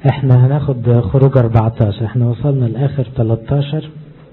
احنا هناخد خروج 14 احنا وصلنا لاخر 13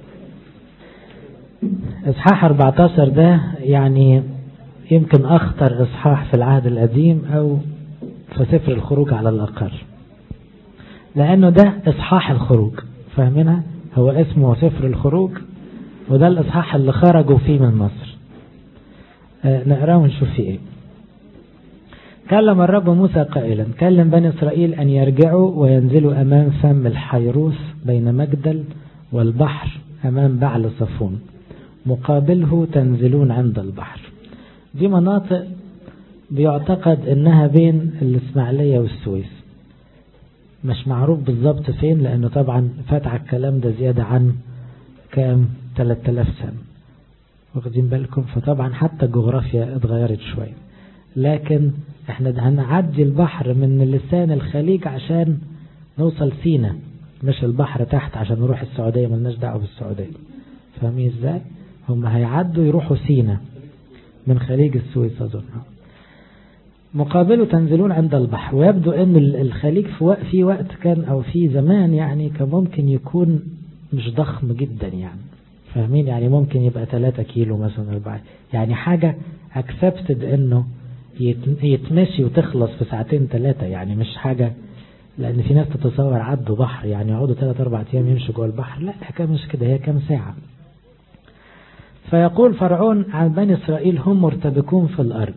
اصحاح 14 ده يعني يمكن اخطر اصحاح في العهد القديم او في سفر الخروج على الاقل لانه ده اصحاح الخروج فاهمينها هو اسمه سفر الخروج وده الاصحاح اللي خرجوا فيه من مصر اه نقراه ونشوف فيه ايه كلم الرب موسى قائلا كلم بني إسرائيل أن يرجعوا وينزلوا أمام فم الحيروس بين مجدل والبحر أمام بعل صفون مقابله تنزلون عند البحر دي مناطق بيعتقد انها بين الاسماعيلية والسويس مش معروف بالظبط فين لانه طبعا فتح الكلام ده زيادة عن كام 3000 سنة واخدين بالكم فطبعا حتى الجغرافيا اتغيرت شوية لكن احنا هنعدي البحر من لسان الخليج عشان نوصل سينا مش البحر تحت عشان نروح السعودية ملناش دعوة بالسعودية فاهمين ازاي هم هيعدوا يروحوا سينا من خليج السويس اظن مقابله تنزلون عند البحر ويبدو ان الخليج في وقت, في وقت كان او في زمان يعني كان ممكن يكون مش ضخم جدا يعني فاهمين يعني ممكن يبقى 3 كيلو مثلا 4 يعني حاجة اكسبتد انه يتمشي وتخلص في ساعتين ثلاثة يعني مش حاجة لأن في ناس تتصور عدوا بحر يعني يقعدوا ثلاث أربع أيام يمشوا جوه البحر لا حكاية مش كده هي كام ساعة فيقول فرعون عن بني إسرائيل هم مرتبكون في الأرض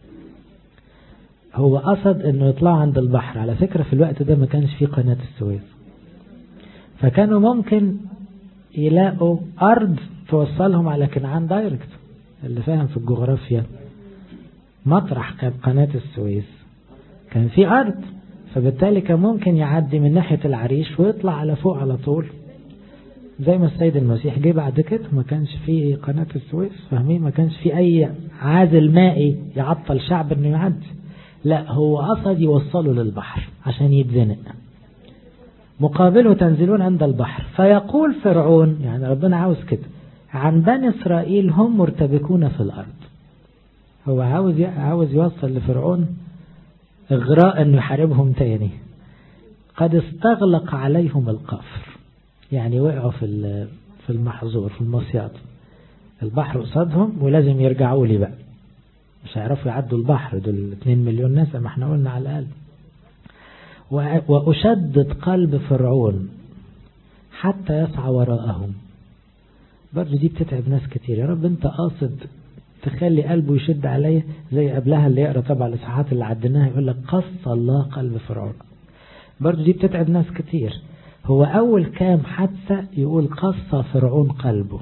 هو قصد انه يطلعوا عند البحر على فكرة في الوقت ده ما كانش في قناة السويس فكانوا ممكن يلاقوا أرض توصلهم على كنعان دايركت اللي فاهم في الجغرافيا مطرح كان قناة السويس كان في أرض فبالتالي كان ممكن يعدي من ناحية العريش ويطلع على فوق على طول زي ما السيد المسيح جه بعد كده ما كانش في قناة السويس فاهمين ما كانش في أي عازل مائي يعطل شعب إنه يعدي لا هو قصد يوصله للبحر عشان يتزنق مقابله تنزلون عند البحر فيقول فرعون يعني ربنا عاوز كده عن بني إسرائيل هم مرتبكون في الأرض هو عاوز عاوز يوصل لفرعون إغراء أنه يحاربهم تاني قد استغلق عليهم القفر يعني وقعوا في في المحظور في المصياد البحر قصادهم ولازم يرجعوا لي بقى مش هيعرفوا يعدوا البحر دول 2 مليون ناس ما احنا قلنا على الأقل وأشدد قلب فرعون حتى يسعى وراءهم برضه دي بتتعب ناس كتير يا رب انت قاصد تخلي قلبه يشد عليا زي قبلها اللي يقرا طبعا الاصحاحات اللي عديناها يقول لك قص الله قلب فرعون برضه دي بتتعب ناس كتير هو اول كام حادثه يقول قص فرعون قلبه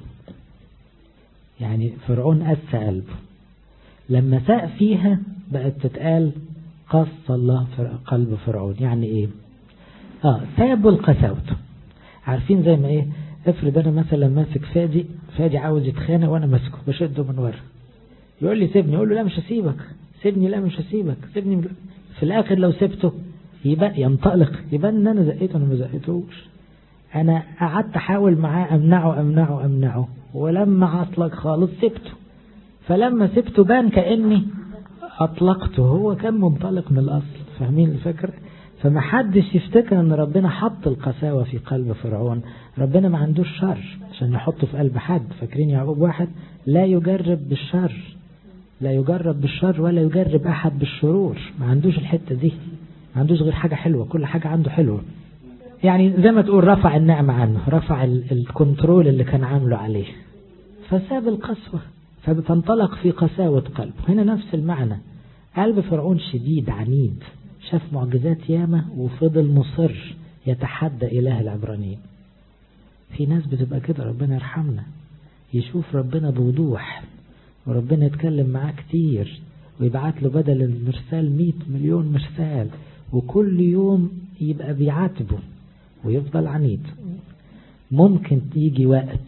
يعني فرعون قس قلبه لما ساء فيها بقت تتقال قص الله قلب فرعون يعني ايه اه سابوا القساوة عارفين زي ما ايه افرض انا مثلا ماسك فادي فادي عاوز يتخانق وانا ماسكه بشده من ورا يقول لي سيبني اقول له لا مش هسيبك سيبني لا مش هسيبك سيبني في الاخر لو سبته يبقى ينطلق يبقى ان انا زقيته انا ما زقيتوش انا قعدت احاول معاه امنعه امنعه امنعه ولما عطلق خالص سبته فلما سبته بان كاني اطلقته هو كان منطلق من الاصل فاهمين الفكره فما حدش يفتكر ان ربنا حط القساوة في قلب فرعون ربنا ما عندوش شر عشان يحطه في قلب حد فاكرين يعقوب واحد لا يجرب بالشر لا يجرب بالشر ولا يجرب احد بالشرور ما عندوش الحتة دي ما عندوش غير حاجة حلوة كل حاجة عنده حلوة يعني زي ما تقول رفع النعمة عنه رفع الكنترول اللي كان عامله عليه فساب القسوة فانطلق في قساوة قلبه هنا نفس المعنى قلب فرعون شديد عنيد شاف معجزات ياما وفضل مصر يتحدى إله العبرانيين في ناس بتبقى كده ربنا يرحمنا يشوف ربنا بوضوح وربنا يتكلم معاه كتير ويبعت له بدل المرسال مئة مليون مرسال وكل يوم يبقى بيعاتبه ويفضل عنيد ممكن تيجي وقت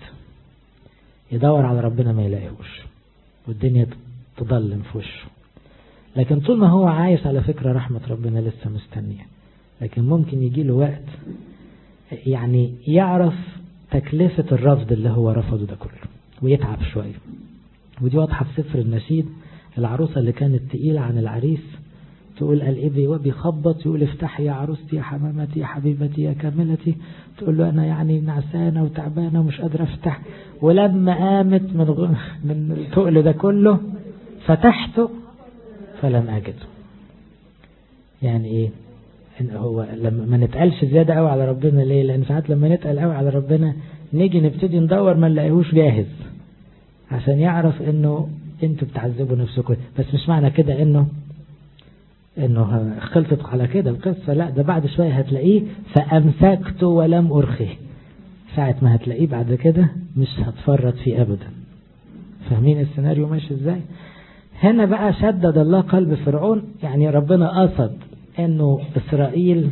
يدور على ربنا ما يلاقيهوش والدنيا تضلم في وشه لكن طول ما هو عايش على فكرة رحمة ربنا لسه مستنية لكن ممكن يجي له وقت يعني يعرف تكلفة الرفض اللي هو رفضه ده كله ويتعب شوية ودي واضحة في سفر النشيد العروسة اللي كانت تقيلة عن العريس تقول قال ايه بيخبط يقول افتحي يا عروستي يا حمامتي يا حبيبتي يا كاملتي تقول له انا يعني نعسانة وتعبانة ومش قادرة افتح ولما قامت من غ... من التقل ده كله فتحته فلم اجده يعني ايه إن هو لما ما نتقلش زيادة قوي على ربنا ليه لان ساعات لما نتقل قوي على ربنا نيجي نبتدي ندور ما نلاقيهوش جاهز عشان يعرف انه انتوا بتعذبوا نفسكم بس مش معنى كده انه انه خلطت على كده القصة لا ده بعد شوية هتلاقيه فامسكته ولم ارخيه ساعة ما هتلاقيه بعد كده مش هتفرط فيه ابدا فاهمين السيناريو ماشي ازاي هنا بقى شدد الله قلب فرعون يعني ربنا قصد انه اسرائيل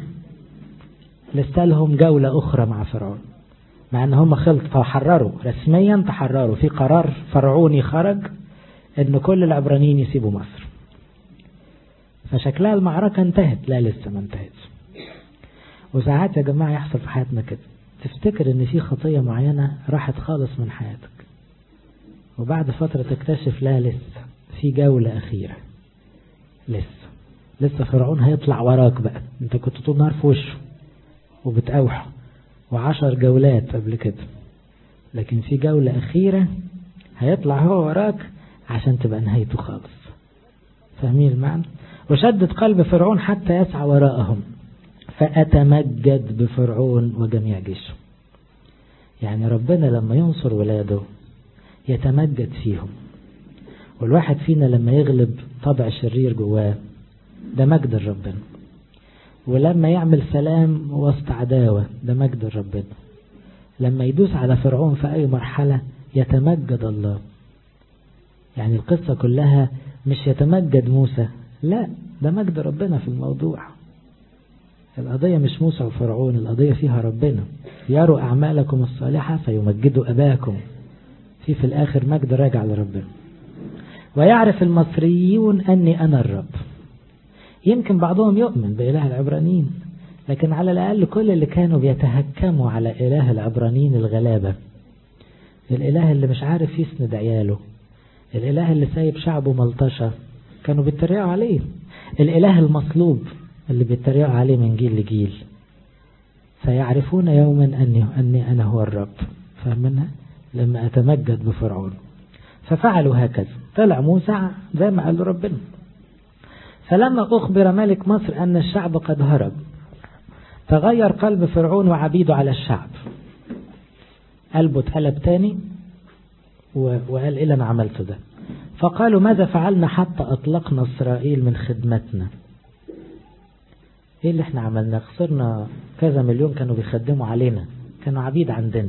لسه لهم جولة اخرى مع فرعون مع ان هم خلط فحرروا رسميا تحرروا في قرار فرعوني خرج ان كل العبرانيين يسيبوا مصر فشكلها المعركة انتهت لا لسه ما انتهتش وساعات يا جماعة يحصل في حياتنا كده تفتكر ان في خطية معينة راحت خالص من حياتك وبعد فترة تكتشف لا لسه في جولة أخيرة لسه لسه فرعون هيطلع وراك بقى انت كنت طول نهار في وشه وبتأوحه وعشر جولات قبل كده لكن في جولة أخيرة هيطلع هو وراك عشان تبقى نهايته خالص فاهمين المعنى وشدد قلب فرعون حتى يسعى وراءهم فأتمجد بفرعون وجميع جيشه يعني ربنا لما ينصر ولاده يتمجد فيهم والواحد فينا لما يغلب طبع شرير جواه ده مجد ربنا ولما يعمل سلام وسط عداوة ده مجد ربنا لما يدوس على فرعون في أي مرحلة يتمجد الله يعني القصة كلها مش يتمجد موسى لا ده مجد ربنا في الموضوع القضية مش موسى وفرعون القضية فيها ربنا يروا أعمالكم الصالحة فيمجدوا أباكم في في الآخر مجد راجع لربنا ويعرف المصريون أني أنا الرب يمكن بعضهم يؤمن بإله العبرانيين لكن على الأقل كل اللي كانوا بيتهكموا على إله العبرانيين الغلابة الإله اللي مش عارف يسند عياله الإله اللي سايب شعبه ملطشة كانوا بيتريقوا عليه الإله المصلوب اللي بيتريقوا عليه من جيل لجيل فيعرفون يوما أني, أني أنا هو الرب فاهمينها لما أتمجد بفرعون ففعلوا هكذا طلع موسى زي ما قال ربنا فلما أخبر ملك مصر أن الشعب قد هرب تغير قلب فرعون وعبيده على الشعب قلبه اتقلب تاني وقال إيه اللي أنا عملته ده فقالوا ماذا فعلنا حتى أطلقنا إسرائيل من خدمتنا إيه اللي احنا عملنا خسرنا كذا مليون كانوا بيخدموا علينا كانوا عبيد عندنا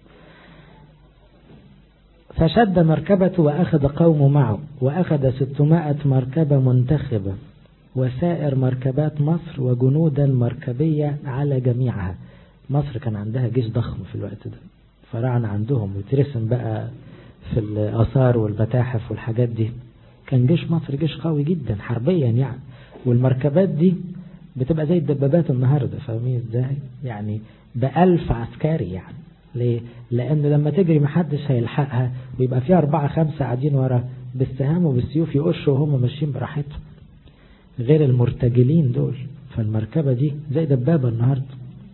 فشد مركبته وأخذ قومه معه وأخذ ستمائة مركبة منتخبة وسائر مركبات مصر وجنودا مركبية على جميعها مصر كان عندها جيش ضخم في الوقت ده فراعنة عندهم وترسم بقى في الآثار والمتاحف والحاجات دي كان جيش مصر جيش قوي جدا حربيا يعني والمركبات دي بتبقى زي الدبابات النهاردة فاهمين ازاي يعني بألف عسكري يعني ليه؟ لأن لما تجري محدش هيلحقها ويبقى فيها أربعة خمسة قاعدين ورا بالسهام وبالسيوف يقشوا وهم ماشيين براحتهم غير المرتجلين دول فالمركبة دي زي دبابة النهاردة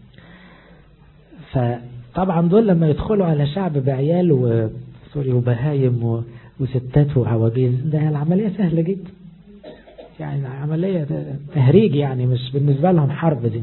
فطبعا دول لما يدخلوا على شعب بعيال و سوري وبهايم و... وستات وعواجيز ده العملية سهلة جدا يعني عملية تهريج يعني مش بالنسبة لهم حرب دي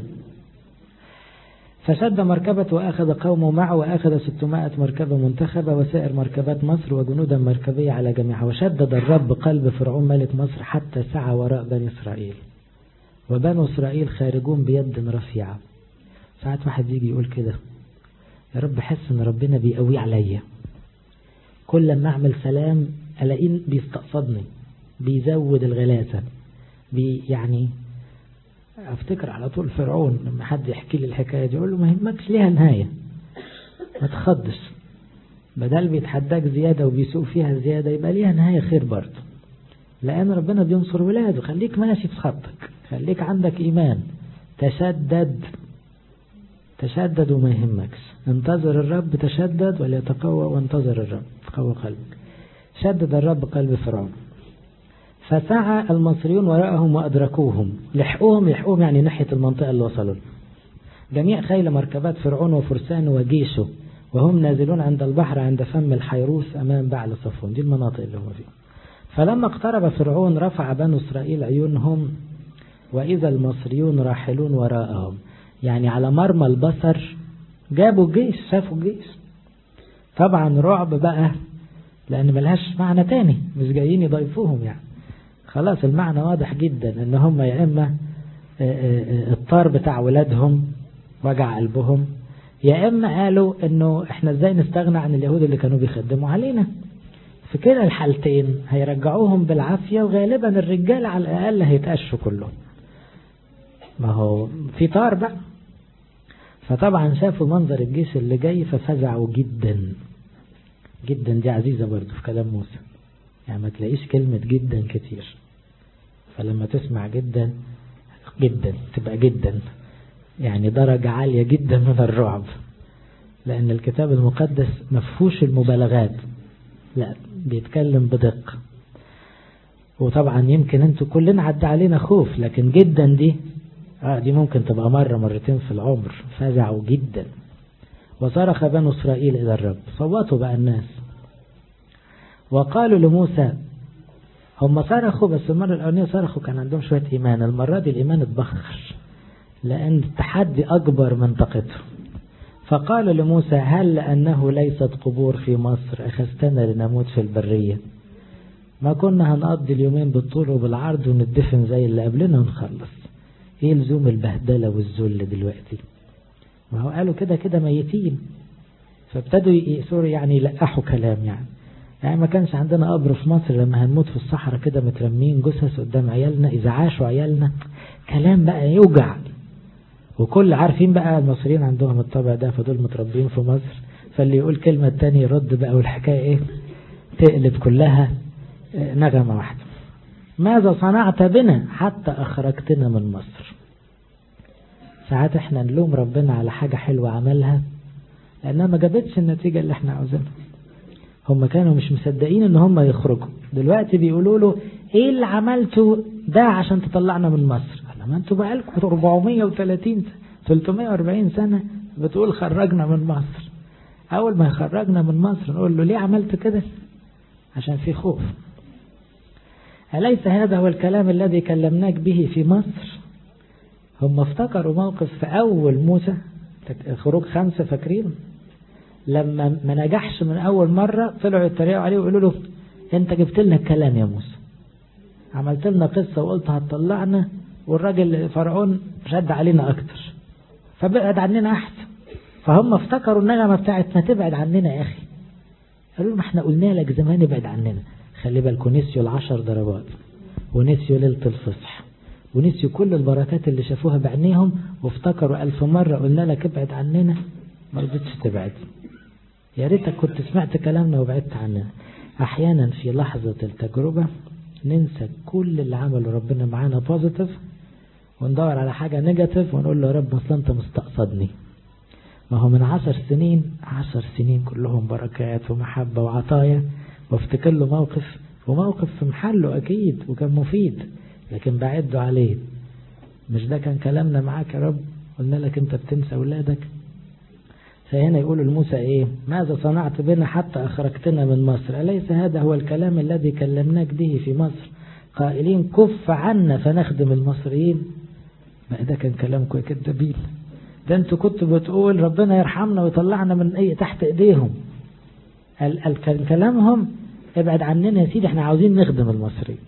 فشد مركبة وأخذ قومه معه وأخذ 600 مركبة منتخبة وسائر مركبات مصر وجنودا مركبية على جميعها وشدد الرب قلب فرعون ملك مصر حتى سعى وراء بني إسرائيل وبنو إسرائيل خارجون بيد رفيعة ساعات واحد يجي يقول كده يا رب حس ان ربنا بيقوي عليا كل لما اعمل سلام الاقيه بيستقصدني بيزود الغلاسة بي يعني افتكر على طول فرعون لما حد يحكي لي الحكاية دي يقول له ما يهمكش ليها نهاية ما تخضش بدل بيتحداك زيادة وبيسوق فيها زيادة يبقى ليها نهاية خير برضه لأن ربنا بينصر ولاده خليك ماشي في خطك خليك عندك إيمان تشدد تشدد وما يهمكش انتظر الرب تشدد وليتقوى وانتظر الرب تقوى قلبك شدد الرب قلب فرعون فسعى المصريون وراءهم وأدركوهم لحقوهم لحقوهم يعني ناحية المنطقة اللي وصلوا جميع خيل مركبات فرعون وفرسان وجيشه وهم نازلون عند البحر عند فم الحيروس أمام بعل صفون دي المناطق اللي هم فيها فلما اقترب فرعون رفع بنو إسرائيل عيونهم وإذا المصريون راحلون وراءهم يعني على مرمى البصر جابوا الجيش شافوا الجيش طبعا رعب بقى لأن ملهاش معنى تاني مش جايين يضيفوهم يعني خلاص المعنى واضح جدا ان هم يا اما الطار بتاع ولادهم وجع قلبهم يا اما قالوا انه احنا ازاي نستغنى عن اليهود اللي كانوا بيخدموا علينا في كده الحالتين هيرجعوهم بالعافية وغالبا الرجال على الاقل هيتقشوا كلهم ما هو في طار بقى فطبعا شافوا منظر الجيش اللي جاي ففزعوا جدا جدا دي عزيزة برضه في كلام موسى يعني ما تلاقيش كلمة جدا كتير فلما تسمع جدا جدا تبقى جدا يعني درجة عالية جدا من الرعب لأن الكتاب المقدس مفهوش المبالغات لا بيتكلم بدقة وطبعا يمكن انتوا كلنا عدى علينا خوف لكن جدا دي اه دي ممكن تبقى مرة مرتين في العمر فزعوا جدا وصرخ بنو إسرائيل إلى الرب صوتوا بقى الناس وقالوا لموسى هم صرخوا بس المرة الأولانية صرخوا كان عندهم شوية إيمان المرة دي الإيمان اتبخر لأن التحدي أكبر من طاقتهم فقالوا لموسى هل لأنه ليست قبور في مصر أخذتنا لنموت في البرية ما كنا هنقضي اليومين بالطول وبالعرض وندفن زي اللي قبلنا ونخلص ايه لزوم البهدلة والذل دلوقتي ما هو قالوا كده كده ميتين فابتدوا يقصروا يعني يلقحوا كلام يعني يعني ما كانش عندنا قبر في مصر لما هنموت في الصحراء كده مترمين جثث قدام عيالنا إذا عاشوا عيالنا كلام بقى يوجع وكل عارفين بقى المصريين عندهم الطبع ده فدول متربيين في مصر فاللي يقول كلمة تاني يرد بقى والحكاية ايه تقلب كلها نغمة واحدة ماذا صنعت بنا حتى أخرجتنا من مصر ساعات احنا نلوم ربنا على حاجة حلوة عملها لأنها ما جابتش النتيجة اللي احنا عاوزينها هم كانوا مش مصدقين ان هم يخرجوا دلوقتي بيقولوا له ايه اللي عملته ده عشان تطلعنا من مصر قال ما انتوا بقالكم 430 340 سنة بتقول خرجنا من مصر اول ما يخرجنا من مصر نقول له ليه عملت كده عشان في خوف أليس هذا هو الكلام الذي كلمناك به في مصر هم افتكروا موقف في أول موسى خروج خمسة فاكرين لما ما نجحش من أول مرة طلعوا يتريقوا عليه ويقولوا له أنت جبت لنا الكلام يا موسى عملت لنا قصة وقلت هتطلعنا والراجل فرعون شد علينا أكتر فبعد عننا أحسن فهم افتكروا النغمة بتاعت ما تبعد عننا يا أخي قالوا ما احنا قلنا لك زمان ابعد عننا خلي بالكم نسيوا العشر ضربات ونسيوا ليلة الفصح ونسيوا كل البركات اللي شافوها بعينيهم وافتكروا ألف مرة قلنا لك ابعد عننا ما رضيتش تبعد يا ريتك كنت سمعت كلامنا وبعدت عننا أحيانا في لحظة التجربة ننسى كل اللي عمله ربنا معانا بوزيتيف وندور على حاجة نيجاتيف ونقول له يا رب اصل انت مستقصدني ما هو من عشر سنين عشر سنين كلهم بركات ومحبة وعطايا وافتكر له موقف وموقف في محله أكيد وكان مفيد لكن بعده عليه مش ده كان كلامنا معاك يا رب قلنا لك انت بتنسى أولادك فهنا يقول لموسى ايه ماذا صنعت بنا حتى أخرجتنا من مصر أليس هذا هو الكلام الذي كلمناك به في مصر قائلين كف عنا فنخدم المصريين بقى ده كان كلامكم يا كدابين ده انتوا كنتوا بتقول ربنا يرحمنا ويطلعنا من اي تحت ايديهم كان كلامهم ابعد عننا يا سيدي احنا عاوزين نخدم المصريين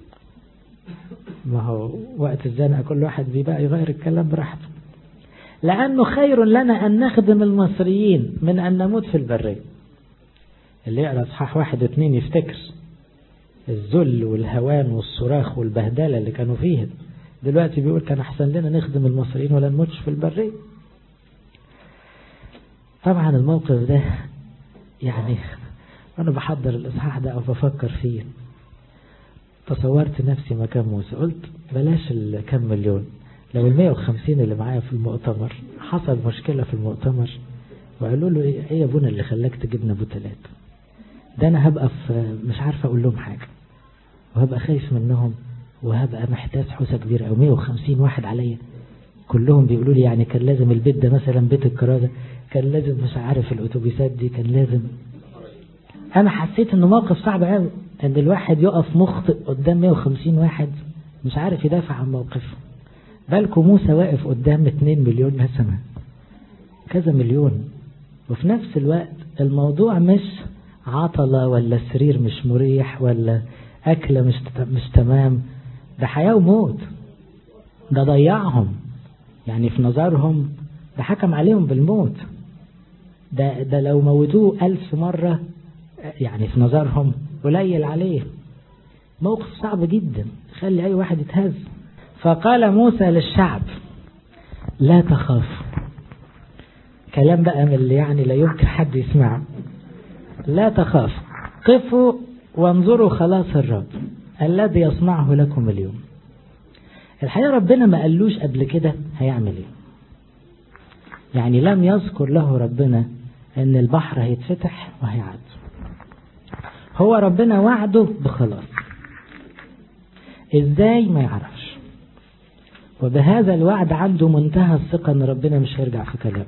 ما هو وقت الزنقة كل واحد بيبقى يغير الكلام براحته لأنه خير لنا أن نخدم المصريين من أن نموت في البرية اللي يقرأ صحاح واحد اتنين يفتكر الذل والهوان والصراخ والبهدلة اللي كانوا فيها دلوقتي بيقول كان أحسن لنا نخدم المصريين ولا نموتش في البرية طبعا الموقف ده يعني أنا بحضر الإصحاح ده أو بفكر فيه تصورت نفسي مكان موسى قلت بلاش الكم مليون لو ال 150 اللي معايا في المؤتمر حصل مشكلة في المؤتمر وقالوا له ايه يا ابونا اللي خلاك تجيبنا ابو ثلاثة ده انا هبقى في مش عارفة اقول لهم حاجة وهبقى خايف منهم وهبقى محتاج حوسة كبيرة أو 150 واحد عليا كلهم بيقولوا لي يعني كان لازم البيت ده مثلا بيت الكرازة كان لازم مش عارف الأتوبيسات دي كان لازم أنا حسيت إنه موقف صعب قوي إن الواحد يقف مخطئ قدام 150 واحد مش عارف يدافع عن موقفه بالكم موسى واقف قدام 2 مليون نسمة كذا مليون وفي نفس الوقت الموضوع مش عطلة ولا سرير مش مريح ولا أكلة مش مش تمام ده حياة وموت ده ضيعهم يعني في نظرهم ده حكم عليهم بالموت ده ده لو موتوه ألف مرة يعني في نظرهم قليل عليه موقف صعب جدا خلي أي واحد يتهز فقال موسى للشعب لا تخافوا كلام بقى من اللي يعني لا يمكن حد يسمعه لا تخافوا قفوا وانظروا خلاص الرب الذي يصنعه لكم اليوم الحقيقة ربنا ما قالوش قبل كده هيعمل ايه يعني لم يذكر له ربنا ان البحر هيتفتح وهيعد هو ربنا وعده بخلاص ازاي ما يعرفش وبهذا الوعد عنده منتهى الثقة ان ربنا مش هيرجع في كلامه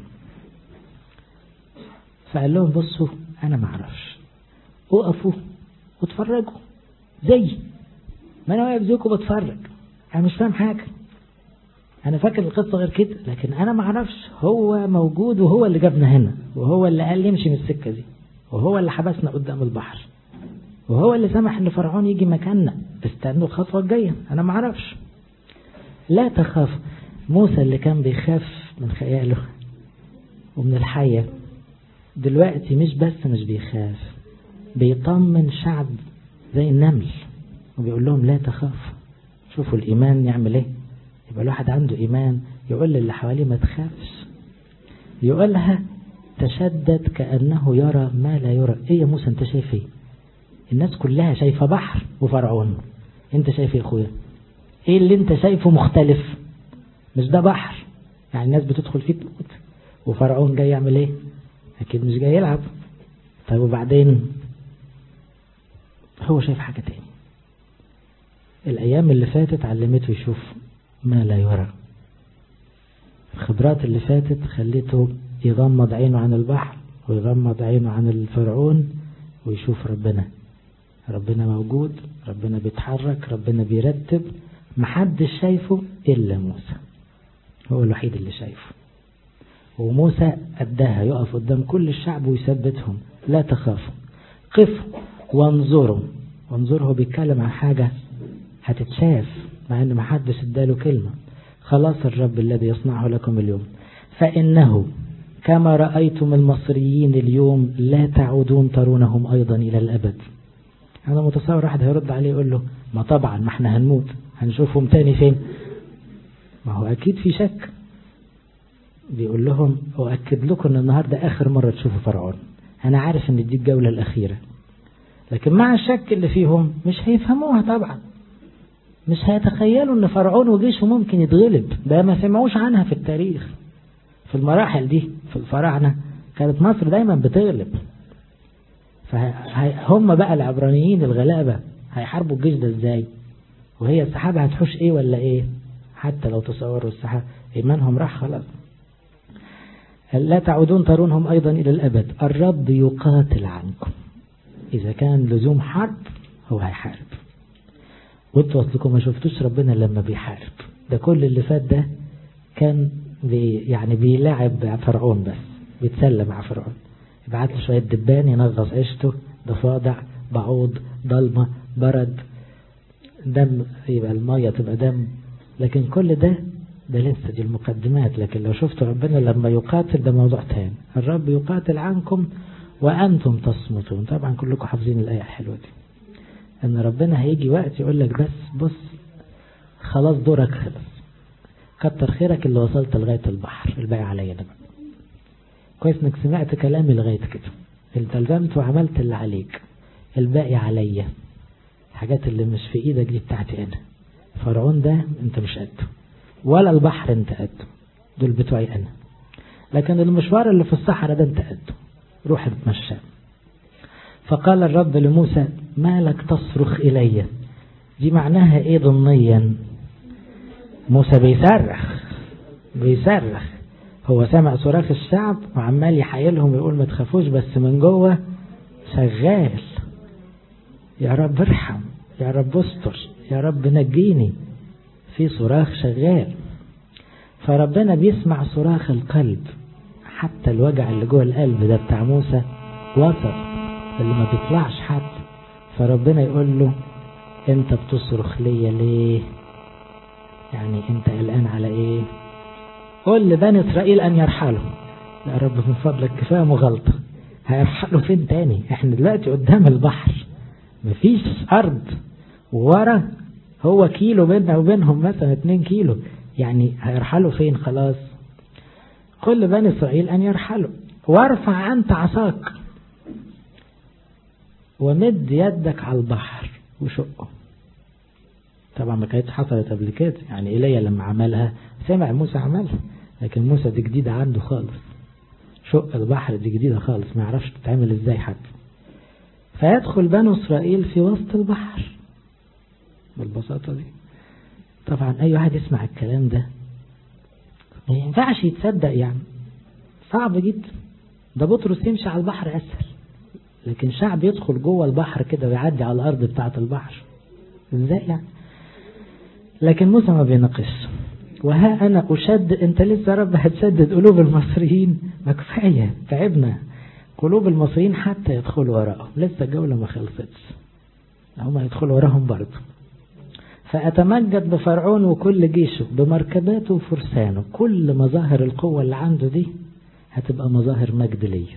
فقال لهم بصوا انا ما اعرفش وقفوا واتفرجوا زي ما انا واقف زيكم بتفرج انا مش فاهم حاجة انا فاكر القصة غير كده لكن انا ما اعرفش هو موجود وهو اللي جابنا هنا وهو اللي قال يمشي من السكة دي وهو اللي حبسنا قدام البحر وهو اللي سمح ان فرعون يجي مكاننا استنوا الخطوة الجاية انا ما اعرفش لا تخاف موسى اللي كان بيخاف من خياله ومن الحية دلوقتي مش بس مش بيخاف بيطمن شعب زي النمل وبيقول لهم لا تخافوا شوفوا الإيمان يعمل ايه يبقى الواحد عنده إيمان يقول للي حواليه ما تخافش يقولها تشدد كأنه يرى ما لا يرى ايه يا موسى انت شايف ايه الناس كلها شايفة بحر وفرعون انت شايف ايه يا اخويا ايه اللي انت شايفه مختلف مش ده بحر يعني الناس بتدخل فيه تموت وفرعون جاي يعمل ايه اكيد مش جاي يلعب طيب وبعدين هو شايف حاجة تاني الايام اللي فاتت علمته يشوف ما لا يرى الخبرات اللي فاتت خليته يغمض عينه عن البحر ويغمض عينه عن الفرعون ويشوف ربنا ربنا موجود ربنا بيتحرك ربنا بيرتب محدش شايفه إلا موسى هو الوحيد اللي شايفه وموسى أداها يقف قدام كل الشعب ويثبتهم لا تخافوا قفوا وانظروا وانظروا هو بيتكلم عن حاجة هتتشاف مع ان محدش اداله كلمة خلاص الرب الذي يصنعه لكم اليوم فإنه كما رأيتم المصريين اليوم لا تعودون ترونهم أيضا إلى الأبد أنا متصور واحد هيرد عليه يقول له ما طبعا ما احنا هنموت هنشوفهم تاني فين ما هو أكيد في شك بيقول لهم أؤكد لكم أن النهاردة آخر مرة تشوفوا فرعون أنا عارف أن دي الجولة الأخيرة لكن مع الشك اللي فيهم مش هيفهموها طبعا مش هيتخيلوا أن فرعون وجيشه ممكن يتغلب ده ما سمعوش عنها في التاريخ في المراحل دي في الفراعنة كانت مصر دايما بتغلب فهم بقى العبرانيين الغلابة هيحاربوا الجيش ده ازاي وهي السحابة هتحوش ايه ولا ايه حتى لو تصوروا السحابة ايمانهم راح خلاص لا تعودون ترونهم ايضا الى الابد الرب يقاتل عنكم اذا كان لزوم حرب هو هيحارب وانتوا اصلكم ما شفتوش ربنا لما بيحارب ده كل اللي فات ده كان بي يعني بيلعب فرعون بس بيتسلى مع فرعون يبعت له شوية دبان ينغص عيشته ضفادع بعوض ضلمة برد دم يبقى المية تبقى دم لكن كل ده ده لسه دي المقدمات لكن لو شفتوا ربنا لما يقاتل ده موضوع تاني الرب يقاتل عنكم وأنتم تصمتون طبعا كلكم حافظين الآية الحلوة دي أن ربنا هيجي وقت يقول لك بس بص خلاص دورك خلص كتر خيرك اللي وصلت لغاية البحر الباقي عليا ده بقى كويس انك سمعت كلامي لغاية كده التزمت وعملت اللي عليك الباقي عليا الحاجات اللي مش في ايدك دي بتاعتي انا فرعون ده انت مش قده ولا البحر انت قده دول بتوعي انا لكن المشوار اللي في الصحراء ده انت قده روح اتمشى فقال الرب لموسى ما لك تصرخ الي دي معناها ايه ضمنيا موسى بيصرخ بيصرخ هو سامع صراخ الشعب وعمال يحايلهم يقول ما تخافوش بس من جوه شغال يا رب ارحم يا رب استر يا رب نجيني في صراخ شغال فربنا بيسمع صراخ القلب حتى الوجع اللي جوه القلب ده بتاع موسى وصل اللي ما بيطلعش حتى فربنا يقول له انت بتصرخ ليا ليه يعني انت قلقان على ايه قل لبني اسرائيل ان يرحلوا يا رب من فضلك كفايه مغالطه هيرحلوا فين تاني احنا دلوقتي قدام البحر مفيش ارض ورا هو كيلو بيننا وبينهم مثلا اتنين كيلو يعني هيرحلوا فين خلاص قل لبني اسرائيل ان يرحلوا وارفع انت عصاك ومد يدك على البحر وشقه طبعا ما كانتش حصلت قبل كده يعني ايليا لما عملها سمع موسى عملها لكن موسى دي جديدة عنده خالص شق البحر دي جديدة خالص ما يعرفش تتعمل ازاي حتى فيدخل بنو اسرائيل في وسط البحر بالبساطة دي طبعا اي واحد يسمع الكلام ده ما ينفعش يتصدق يعني صعب جدا ده بطرس يمشي على البحر اسهل لكن شعب يدخل جوه البحر كده ويعدي على الارض بتاعة البحر ازاي يعني لكن موسى ما بيناقش وها انا اشد انت لسه يا رب هتسدد قلوب المصريين ما كفايه تعبنا قلوب المصريين حتى يدخلوا وراءهم لسه الجوله ما خلصتش هم يدخلوا وراهم برضه فأتمجد بفرعون وكل جيشه بمركباته وفرسانه كل مظاهر القوة اللي عنده دي هتبقى مظاهر مجد ليه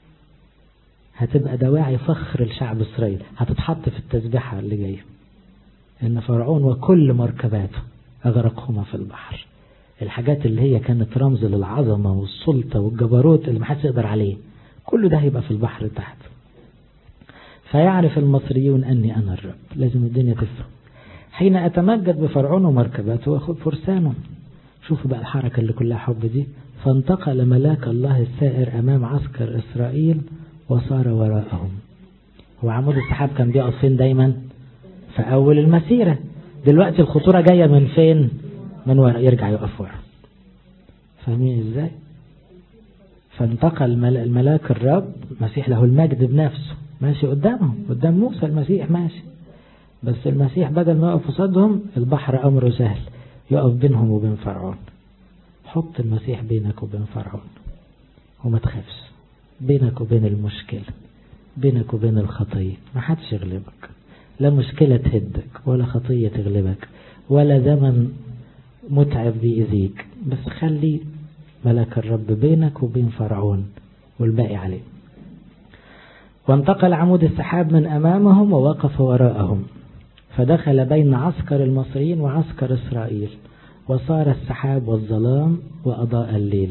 هتبقى دواعي فخر لشعب إسرائيل هتتحط في التسبيحة اللي جايه ان فرعون وكل مركباته اغرقهما في البحر الحاجات اللي هي كانت رمز للعظمة والسلطة والجبروت اللي محدش يقدر عليه كل ده هيبقى في البحر تحت فيعرف المصريون اني انا الرب لازم الدنيا تفهم حين اتمجد بفرعون ومركباته واخذ فرسانه شوفوا بقى الحركة اللي كلها حب دي فانتقل ملاك الله السائر امام عسكر اسرائيل وصار وراءهم هو عمود السحاب كان بيقف فين دايما في أول المسيرة دلوقتي الخطورة جاية من فين من ورا يرجع يقف ورا فاهمين ازاي فانتقل الملاك الرب مسيح له المجد بنفسه ماشي قدامهم قدام موسى المسيح ماشي بس المسيح بدل ما يقف قصادهم البحر أمره سهل يقف بينهم وبين فرعون حط المسيح بينك وبين فرعون وما تخافش بينك وبين المشكلة بينك وبين الخطية ما حدش يغلبك لا مشكلة تهدك ولا خطية تغلبك ولا زمن متعب بيأذيك بس خلي ملك الرب بينك وبين فرعون والباقي عليه وانتقل عمود السحاب من أمامهم ووقف وراءهم فدخل بين عسكر المصريين وعسكر إسرائيل وصار السحاب والظلام وأضاء الليل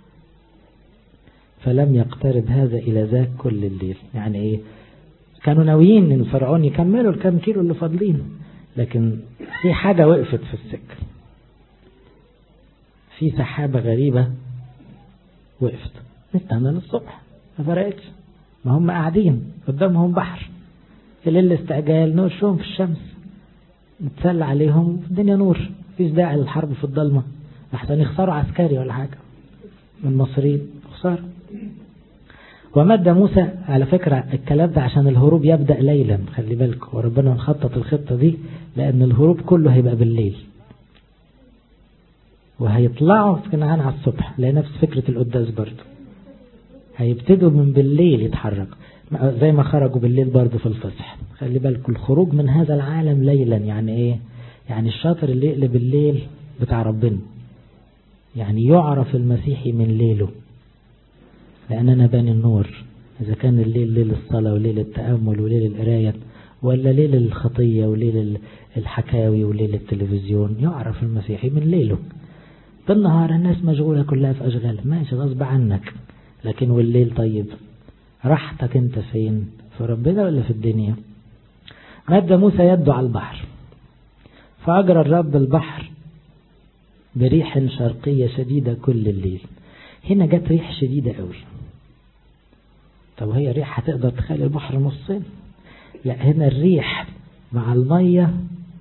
فلم يقترب هذا إلى ذاك كل الليل يعني إيه كانوا ناويين ان فرعون يكملوا الكام كيلو اللي فاضلين لكن في حاجة وقفت في السكة في سحابة غريبة وقفت نستنى للصبح ما فرقتش ما هم قاعدين قدامهم بحر الليل استعجال نور شوم في الشمس نتسلى عليهم الدنيا نور مفيش داعي للحرب في الضلمة لحسن يخسروا عسكري ولا حاجة من المصريين خسارة ومد موسى على فكرة الكلام ده عشان الهروب يبدأ ليلا خلي بالك وربنا مخطط الخطة دي لأن الهروب كله هيبقى بالليل وهيطلعوا في كنعان على الصبح لأن نفس فكرة القداس برضه هيبتدوا من بالليل يتحركوا زي ما خرجوا بالليل برضه في الفصح خلي بالك الخروج من هذا العالم ليلا يعني ايه يعني الشاطر اللي يقلب الليل بتاع ربنا يعني يعرف المسيحي من ليله لأننا بني النور إذا كان الليل ليل الصلاة وليل التأمل وليل القراية ولا ليل الخطية وليل الحكاوي وليل التلفزيون يعرف المسيحي من ليله بالنهار الناس مشغولة كلها في أشغال ماشي غصب عنك لكن والليل طيب راحتك انت فين في ربنا ولا في الدنيا مد موسى يده على البحر فأجرى الرب البحر بريح شرقية شديدة كل الليل هنا جت ريح شديدة قوي طب هي ريح هتقدر تخلي البحر نصين لا هنا الريح مع المية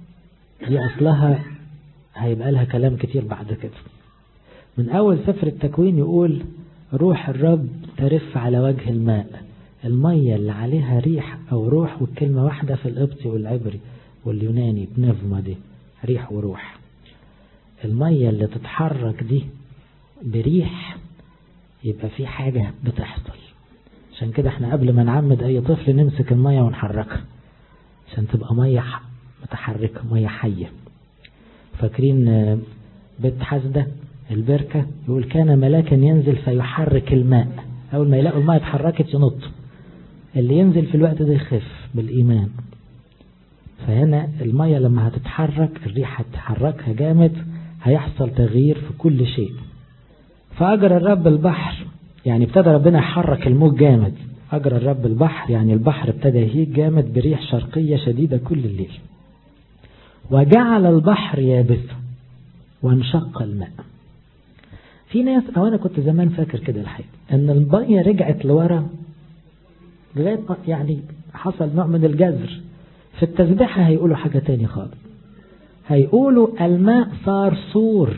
دي أصلها هيبقى لها كلام كتير بعد كده من أول سفر التكوين يقول روح الرب ترف على وجه الماء المية اللي عليها ريح أو روح والكلمة واحدة في القبطي والعبري واليوناني بنفما دي ريح وروح المية اللي تتحرك دي بريح يبقى في حاجة بتحصل عشان كده احنا قبل ما نعمد اي طفل نمسك المية ونحركها عشان تبقى مية متحركة مية حية فاكرين بيت حسدة البركة يقول كان ملاكا ينزل فيحرك الماء أول ما يلاقوا الماء اتحركت ينط اللي ينزل في الوقت ده يخف بالإيمان فهنا المية لما هتتحرك الريح هتحركها جامد هيحصل تغيير في كل شيء فأجرى الرب البحر يعني ابتدى ربنا يحرك الموج جامد أجرى الرب البحر يعني البحر ابتدى يهيج جامد بريح شرقية شديدة كل الليل وجعل البحر يابسا وانشق الماء في ناس او انا كنت زمان فاكر كده الحقيقه ان الميه رجعت لورا لغايه يعني حصل نوع من الجذر في التسبيحه هيقولوا حاجه تاني خالص هيقولوا الماء صار سور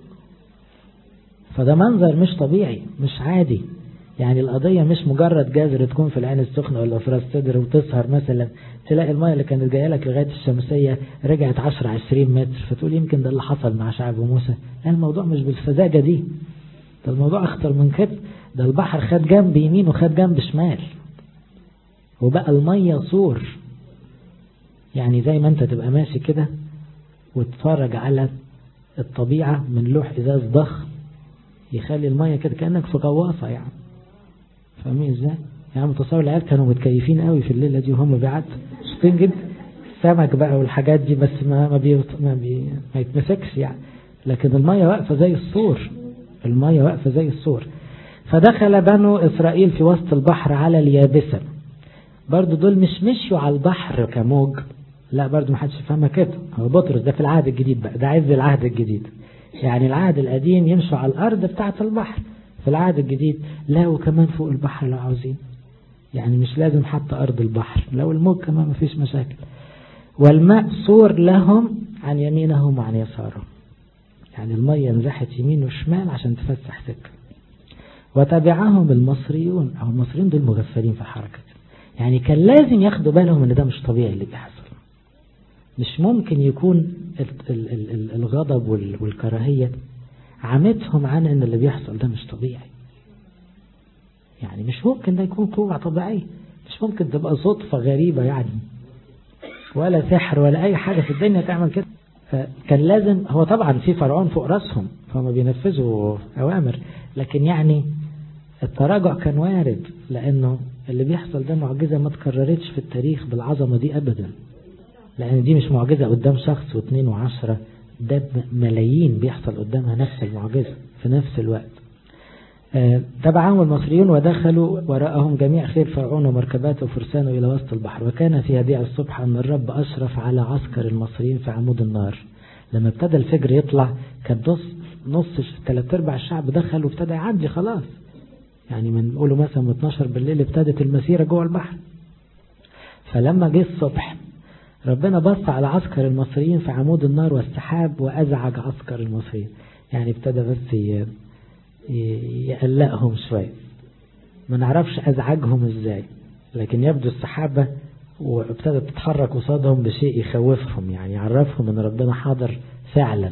فده منظر مش طبيعي مش عادي يعني القضية مش مجرد جزر تكون في العين السخنة ولا في راس صدر وتسهر مثلا تلاقي المية اللي كانت جاية لك لغاية الشمسية رجعت 10 20 متر فتقول يمكن ده اللي حصل مع شعب موسى لا الموضوع مش بالفزاجة دي ده الموضوع اخطر من كده ده البحر خد جنب يمين وخد جنب شمال وبقى المية سور يعني زي ما انت تبقى ماشي كده وتتفرج على الطبيعة من لوح ازاز ضخم يخلي المية كده كأنك في غواصة يعني فاهمين ازاي؟ يعني متصور العيال كانوا متكيفين قوي في الليلة دي وهم بيعدوا شاطرين جدا السمك بقى والحاجات دي بس ما ما, بي ما, بي ما يتمسكش يعني لكن المية واقفة زي السور المية واقفة زي السور فدخل بنو إسرائيل في وسط البحر على اليابسة برضو دول مش مشيوا على البحر كموج لا برضو ما حدش يفهمها كده هو بطرس ده في العهد الجديد بقى ده عز العهد الجديد يعني العهد القديم يمشوا على الأرض بتاعة البحر في العهد الجديد لا وكمان فوق البحر لو عاوزين يعني مش لازم حتى أرض البحر لو الموج كمان مفيش مشاكل والماء صور لهم عن يمينهم وعن يسارهم يعني المية نزحت يمين وشمال عشان تفسح سكة وتبعهم المصريون أو المصريين دول مغفلين في الحركة يعني كان لازم ياخدوا بالهم ان ده مش طبيعي اللي بيحصل مش ممكن يكون الغضب والكراهية عمتهم عن ان اللي بيحصل ده مش طبيعي يعني مش ممكن ده يكون قوة طبيعية مش ممكن تبقى صدفة غريبة يعني ولا سحر ولا اي حاجة في الدنيا تعمل كده فكان لازم هو طبعا في فرعون فوق راسهم فهم بينفذوا اوامر لكن يعني التراجع كان وارد لانه اللي بيحصل ده معجزة ما تكررتش في التاريخ بالعظمة دي ابدا لان دي مش معجزة قدام شخص واثنين وعشرة ده ملايين بيحصل قدامها نفس المعجزة في نفس الوقت تبعهم المصريون ودخلوا وراءهم جميع خير فرعون ومركباته وفرسانه إلى وسط البحر وكان في هديع الصبح أن الرب أشرف على عسكر المصريين في عمود النار لما ابتدى الفجر يطلع كان نص نص ثلاث ارباع الشعب دخل وابتدى يعدي خلاص يعني من قولوا مثلا من 12 بالليل ابتدت المسيرة جوه البحر فلما جه الصبح ربنا بص على عسكر المصريين في عمود النار والسحاب وأزعج عسكر المصريين يعني ابتدى بس يقلقهم شوية ما نعرفش أزعجهم ازاي لكن يبدو السحابة وابتدت تتحرك قصادهم بشيء يخوفهم يعني يعرفهم ان ربنا حاضر فعلا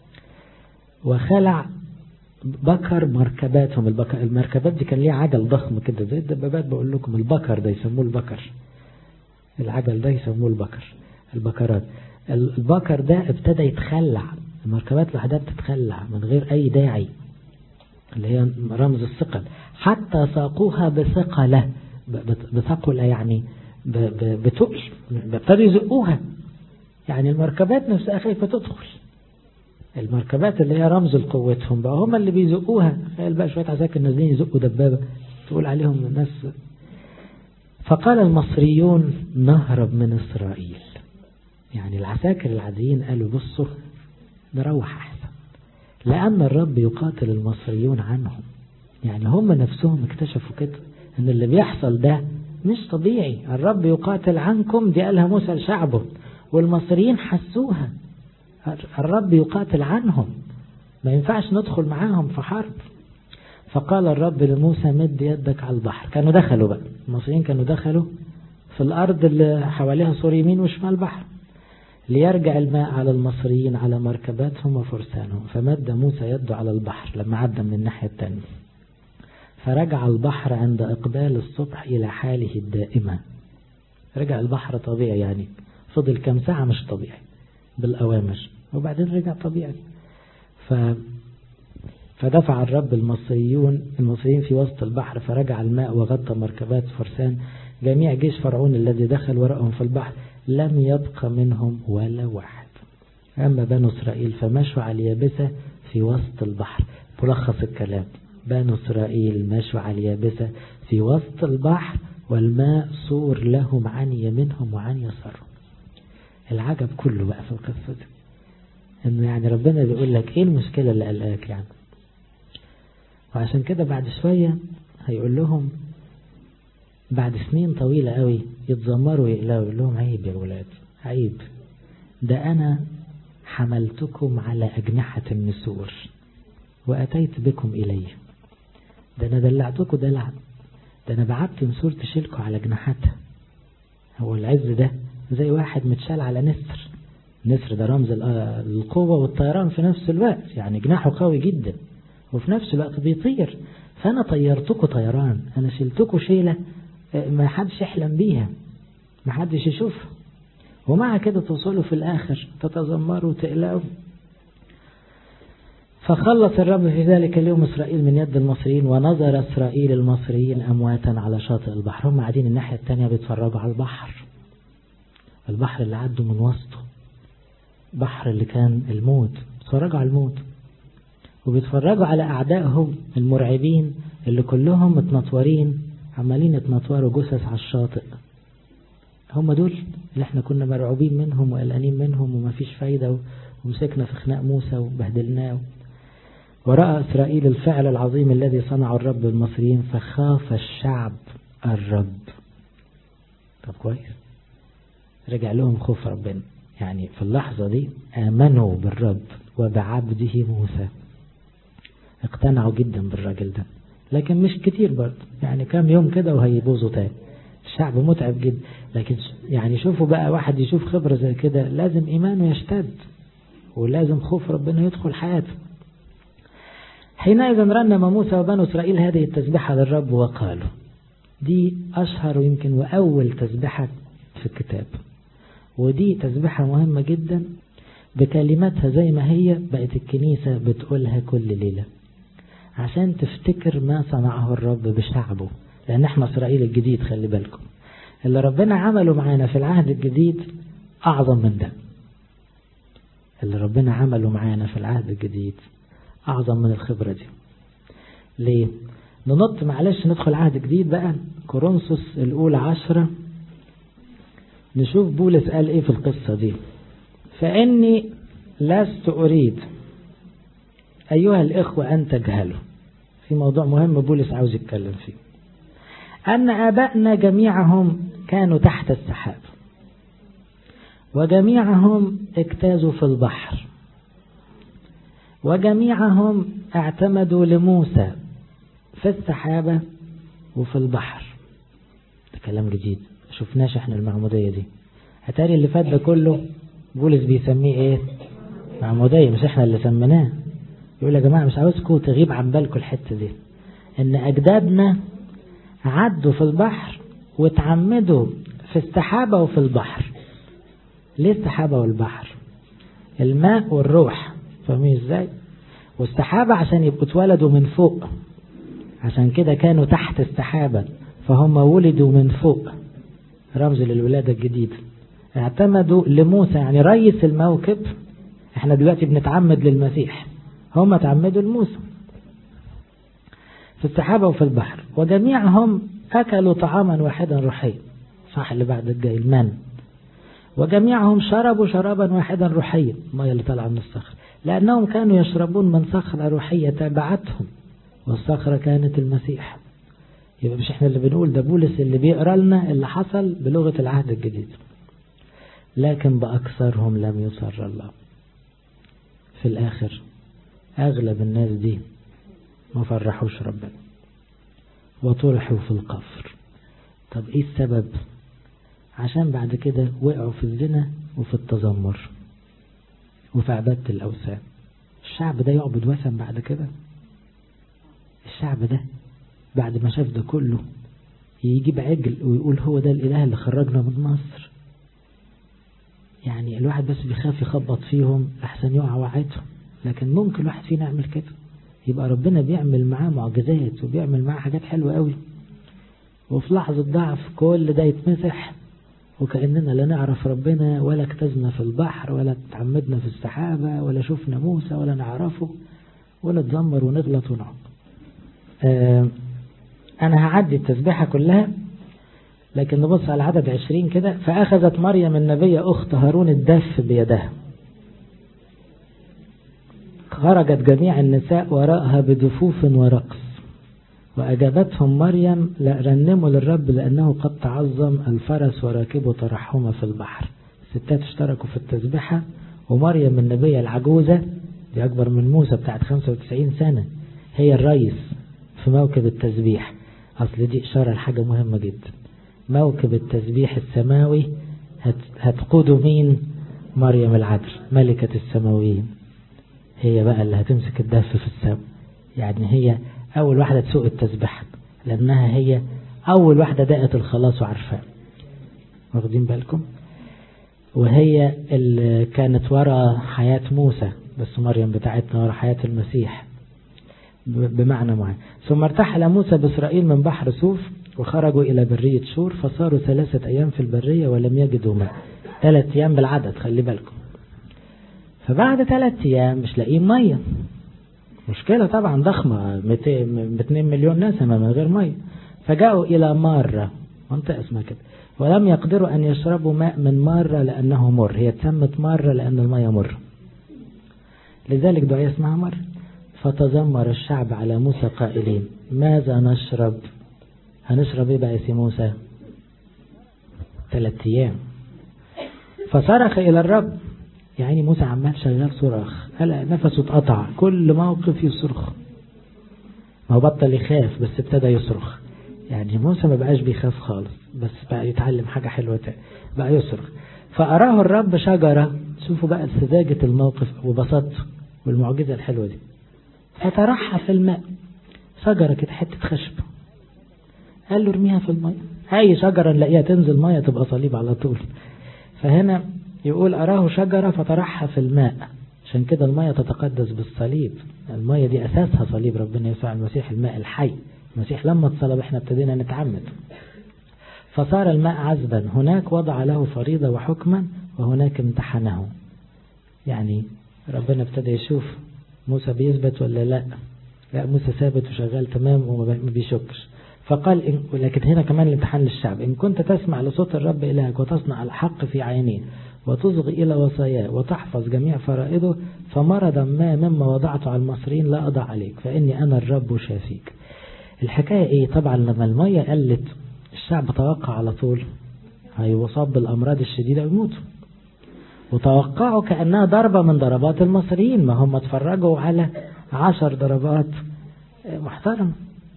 وخلع بكر مركباتهم البكر المركبات دي كان ليها عجل ضخم كده زي الدبابات بقول لكم البكر ده يسموه البكر العجل ده يسموه البكر البكرات البكر ده ابتدى يتخلع المركبات لوحدها بتتخلع من غير اي داعي اللي هي رمز الثقل حتى ساقوها بثقلة بثقلة يعني بتقل ابتدوا يزقوها يعني المركبات نفسها خايفة تدخل المركبات اللي هي رمز لقوتهم بقى هم اللي بيزقوها تخيل بقى شوية عساكر نازلين يزقوا دبابة تقول عليهم الناس فقال المصريون نهرب من إسرائيل يعني العساكر العاديين قالوا بصوا نروح أحسن لأن الرب يقاتل المصريون عنهم يعني هم نفسهم اكتشفوا كده ان اللي بيحصل ده مش طبيعي الرب يقاتل عنكم دي قالها موسى لشعبه والمصريين حسوها الرب يقاتل عنهم ما ينفعش ندخل معاهم في حرب فقال الرب لموسى مد يدك على البحر كانوا دخلوا بقى المصريين كانوا دخلوا في الأرض اللي حواليها سور يمين وشمال بحر ليرجع الماء على المصريين على مركباتهم وفرسانهم فمد موسى يده على البحر لما عدى من الناحية التانية فرجع البحر عند إقبال الصبح إلى حاله الدائمة رجع البحر طبيعي يعني فضل كم ساعة مش طبيعي بالأوامر وبعدين رجع طبيعي ف فدفع الرب المصريون المصريين في وسط البحر فرجع الماء وغطى مركبات فرسان جميع جيش فرعون الذي دخل وراءهم في البحر لم يبق منهم ولا واحد أما بنو إسرائيل فمشوا على اليابسة في وسط البحر ملخص الكلام بنو إسرائيل مشوا على اليابسة في وسط البحر والماء صور لهم عن يمينهم وعن يسارهم العجب كله بقى في القصة دي انه يعني ربنا بيقول لك ايه المشكلة اللي قلقاك يعني وعشان كده بعد شوية هيقول لهم بعد سنين طويلة قوي يتذمروا ويقلقوا يقول لهم عيب يا ولاد عيب ده أنا حملتكم على أجنحة النسور وأتيت بكم إلي ده أنا دلعتكم دلع ده أنا بعت نسور تشيلكم على جناحاتها هو العز ده زي واحد متشال على نسر نسر ده رمز القوة والطيران في نفس الوقت يعني جناحه قوي جدا وفي نفس الوقت بيطير فأنا طيرتكم طيران أنا شلتكم شيلة ما حدش يحلم بيها ما حدش يشوفها ومع كده توصلوا في الآخر تتذمروا وتقلقوا فخلص الرب في ذلك اليوم إسرائيل من يد المصريين ونظر إسرائيل المصريين أمواتا على شاطئ البحر هم قاعدين الناحية التانية بيتفرجوا على البحر البحر اللي عدوا من وسطه بحر اللي كان الموت بيتفرجوا على الموت وبيتفرجوا على أعدائهم المرعبين اللي كلهم متنطورين عمالين يتنطوروا جثث على الشاطئ هم دول اللي احنا كنا مرعوبين منهم وقلقانين منهم ومفيش فايدة ومسكنا في خناق موسى وبهدلناه ورأى إسرائيل الفعل العظيم الذي صنعه الرب المصريين فخاف الشعب الرب طب كويس رجع لهم خوف ربنا يعني في اللحظة دي آمنوا بالرب وبعبده موسى اقتنعوا جدا بالراجل ده لكن مش كتير برضه يعني كام يوم كده وهيبوظوا تاني الشعب متعب جدا لكن يعني شوفوا بقى واحد يشوف خبرة زي كده لازم إيمانه يشتد ولازم خوف ربنا يدخل حياته حينئذ رنم موسى وبنو إسرائيل هذه التسبيحة للرب وقالوا دي أشهر ويمكن وأول تسبيحة في الكتاب ودي تسبيحة مهمة جدا بكلماتها زي ما هي بقت الكنيسة بتقولها كل ليلة عشان تفتكر ما صنعه الرب بشعبه لأن احنا إسرائيل الجديد خلي بالكم اللي ربنا عمله معانا في العهد الجديد أعظم من ده اللي ربنا عمله معانا في العهد الجديد أعظم من الخبرة دي ليه؟ ننط معلش ندخل عهد جديد بقى كورنثوس الأولى عشرة نشوف بولس قال إيه في القصة دي فإني لست أريد أيها الإخوة أن تجهلوا في موضوع مهم بولس عاوز يتكلم فيه أن آبائنا جميعهم كانوا تحت السحاب وجميعهم اجتازوا في البحر وجميعهم اعتمدوا لموسى في السحابة وفي البحر ده كلام جديد شفناش احنا المعمودية دي اتاري اللي فات ده كله بولس بيسميه ايه معمودية مش احنا اللي سميناه يقول يا جماعة مش عاوزكم تغيب عن بالكم الحتة دي ان اجدادنا عدوا في البحر وتعمدوا في السحابة وفي البحر ليه السحابة والبحر الماء والروح فاهمين ازاي والسحابة عشان يبقوا اتولدوا من فوق عشان كده كانوا تحت السحابة فهم ولدوا من فوق رمز للولادة الجديدة اعتمدوا لموسى يعني رئيس الموكب احنا دلوقتي بنتعمد للمسيح هم تعمدوا لموسى في السحابة وفي البحر وجميعهم أكلوا طعاما واحدا روحيا صح اللي بعد الجاي المن وجميعهم شربوا شرابا واحدا روحيا المية اللي طالعة من الصخر لأنهم كانوا يشربون من صخرة روحية تابعتهم والصخرة كانت المسيح يبقى مش احنا اللي بنقول ده بولس اللي بيقرا لنا اللي حصل بلغة العهد الجديد لكن بأكثرهم لم يصر الله في الآخر أغلب الناس دي ما فرحوش ربنا وطرحوا في القفر طب ايه السبب عشان بعد كده وقعوا في الزنا وفي التذمر وفي عبادة الأوثان الشعب ده يعبد وثن بعد كده الشعب ده بعد ما شاف ده كله يجيب عجل ويقول هو ده الإله اللي خرجنا من مصر يعني الواحد بس بيخاف يخبط فيهم لحسن يقع وعيتهم لكن ممكن الواحد فينا يعمل كده يبقى ربنا بيعمل معاه معجزات وبيعمل معاه حاجات حلوة قوي وفي لحظة ضعف كل ده يتمسح وكأننا لا نعرف ربنا ولا اكتزنا في البحر ولا تعمدنا في السحابة ولا شفنا موسى ولا نعرفه ولا تزمر ونغلط ونعب آه أنا هعدي التسبيحة كلها لكن نبص على عدد عشرين كده فأخذت مريم النبية أخت هارون الدف بيدها خرجت جميع النساء وراءها بدفوف ورقص وأجابتهم مريم لا رنموا للرب لأنه قد تعظم الفرس وراكبه ترحمه في البحر الستات اشتركوا في التسبيحة ومريم النبية العجوزة دي أكبر من موسى بتاعت 95 سنة هي الرئيس في موكب التسبيح أصل دي إشارة لحاجة مهمة جدا موكب التسبيح السماوي هتقوده مين مريم العذر ملكة السماويين هي بقى اللي هتمسك الدف في السماء يعني هي أول واحدة تسوق التسبيح لأنها هي أول واحدة دقت الخلاص وعارفاه واخدين بالكم وهي اللي كانت ورا حياة موسى بس مريم بتاعتنا ورا حياة المسيح بمعنى معين ثم ارتحل موسى بإسرائيل من بحر سوف وخرجوا إلى برية شور فصاروا ثلاثة أيام في البرية ولم يجدوا ماء ثلاثة أيام بالعدد خلي بالكم فبعد ثلاثة أيام مش لاقيين مية مشكلة طبعا ضخمة 2 مليون نسمة من غير مية فجاءوا إلى مارة منطقة اسمها كده ولم يقدروا أن يشربوا ماء من مارة لأنه مر هي تسمت مارة لأن المية مر لذلك دعية اسمها مر فتذمر الشعب على موسى قائلين ماذا نشرب هنشرب ايه بقى يا سي موسى ثلاث ايام فصرخ الى الرب يعني موسى عمال شغال صراخ قال نفسه اتقطع كل موقف يصرخ ما هو بطل يخاف بس ابتدى يصرخ يعني موسى ما بقاش بيخاف خالص بس بقى يتعلم حاجة حلوة تاني بقى يصرخ فأراه الرب شجرة شوفوا بقى سذاجة الموقف وبساطته والمعجزة الحلوة دي فترحى في الماء شجرة كده حتة خشب قال له ارميها في المية أي شجرة نلاقيها تنزل مية تبقى صليب على طول فهنا يقول أراه شجرة فترحى في الماء عشان كده المية تتقدس بالصليب المية دي أساسها صليب ربنا يسوع المسيح الماء الحي المسيح لما اتصلب احنا ابتدينا نتعمد فصار الماء عذبا هناك وضع له فريضة وحكما وهناك امتحنه يعني ربنا ابتدى يشوف موسى بيثبت ولا لا لا موسى ثابت وشغال تمام وما بيشكش فقال إن لكن هنا كمان الامتحان للشعب إن كنت تسمع لصوت الرب إلهك وتصنع الحق في عينيه وتصغي إلى وصاياه وتحفظ جميع فرائضه فمرضا ما مما وضعته على المصريين لا أضع عليك فإني أنا الرب شافيك الحكاية إيه طبعا لما المية قلت الشعب توقع على طول هيصاب بالأمراض الشديدة ويموتوا وتوقعوا كأنها ضربة من ضربات المصريين ما هم اتفرجوا على عشر ضربات محترمة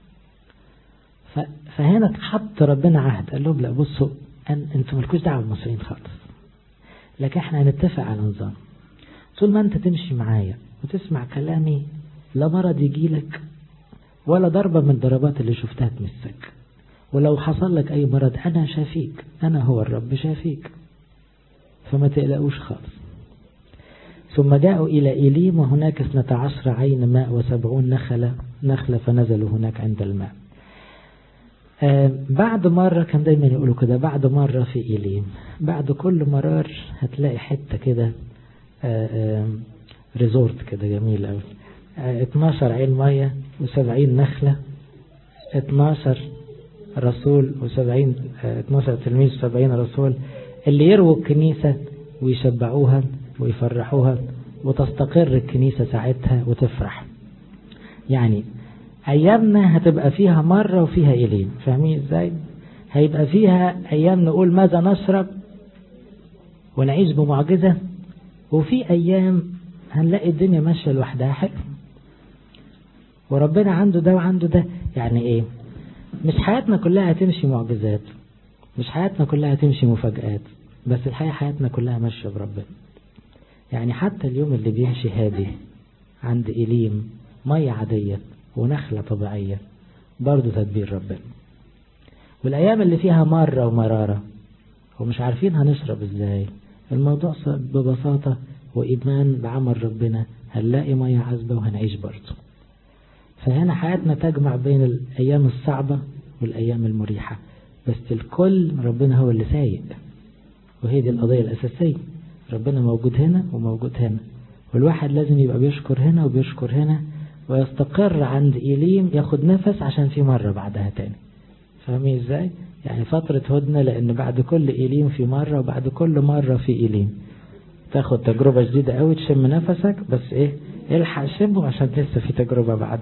فهنا اتحط ربنا عهد قال لهم لا بصوا أن انتوا مالكوش دعوه بالمصريين خالص لكن احنا هنتفق على نظام طول ما انت تمشي معايا وتسمع كلامي لا مرض يجيلك ولا ضربة من الضربات اللي شفتها تمسك ولو حصل لك أي مرض أنا شافيك أنا هو الرب شافيك فما تقلقوش خالص ثم جاءوا إلى إيليم وهناك اثنتا عشر عين ماء وسبعون نخلة نخلة فنزلوا هناك عند الماء آه بعد مرة كان دايما يقولوا كده بعد مرة في إيليم بعد كل مرار هتلاقي حتة كده آه آه ريزورت كده جميل قوي 12 عين مية و70 نخلة 12 رسول و70 12 تلميذ و70 رسول اللي يرووا الكنيسة ويشبعوها ويفرحوها وتستقر الكنيسة ساعتها وتفرح يعني أيامنا هتبقى فيها مرة وفيها إلين فاهمين إزاي هيبقى فيها أيام نقول ماذا نشرب ونعيش بمعجزة وفي أيام هنلاقي الدنيا ماشية لوحدها حلو وربنا عنده ده وعنده ده يعني ايه مش حياتنا كلها هتمشي معجزات مش حياتنا كلها هتمشي مفاجآت بس الحقيقة حياتنا كلها ماشية بربنا يعني حتى اليوم اللي بيمشي هادي عند إليم مية عادية ونخلة طبيعية برضه تدبير ربنا والأيام اللي فيها مرة ومرارة ومش عارفين هنشرب ازاي الموضوع ببساطة وإيمان بعمل ربنا هنلاقي مية عذبة وهنعيش برضه فهنا حياتنا تجمع بين الأيام الصعبة والأيام المريحة بس الكل ربنا هو اللي سايق وهي دي القضية الأساسية ربنا موجود هنا وموجود هنا والواحد لازم يبقى بيشكر هنا وبيشكر هنا ويستقر عند إيليم ياخد نفس عشان في مرة بعدها تاني فاهمين ازاي؟ يعني فترة هدنة لأن بعد كل إيليم في مرة وبعد كل مرة في إيليم تاخد تجربة جديدة قوي تشم نفسك بس ايه الحق شمه عشان لسه في تجربة بعد